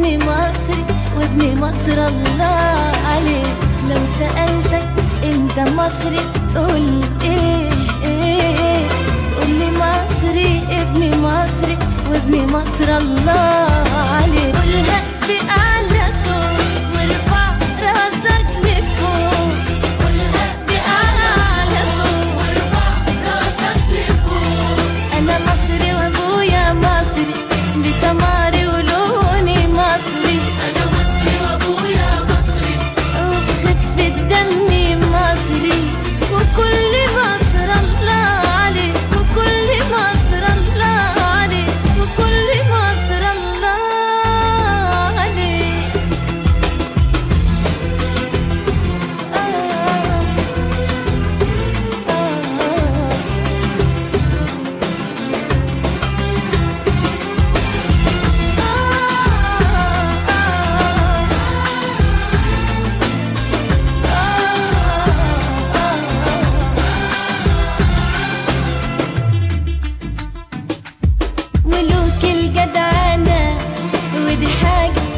ابن مصري وابن مصر الله عليك لو سألتك انت مصري تقول ايه ايه تقول لي مصري ابن مصري وابن مصر الله عليك قولها بأعلى صوت وارفع راسك لفوق قولها بأعلى صوت وارفع راسك لفوق انا مصري وابويا مصري بسماري ولوني مصري أنا مصري وأبويا مصري وبخفة دمي مصري وكل مصر الله عليك وكل مصر الله عليك وكل مصر الله عليك آه آه ملوك الجدعنة ودي حاجة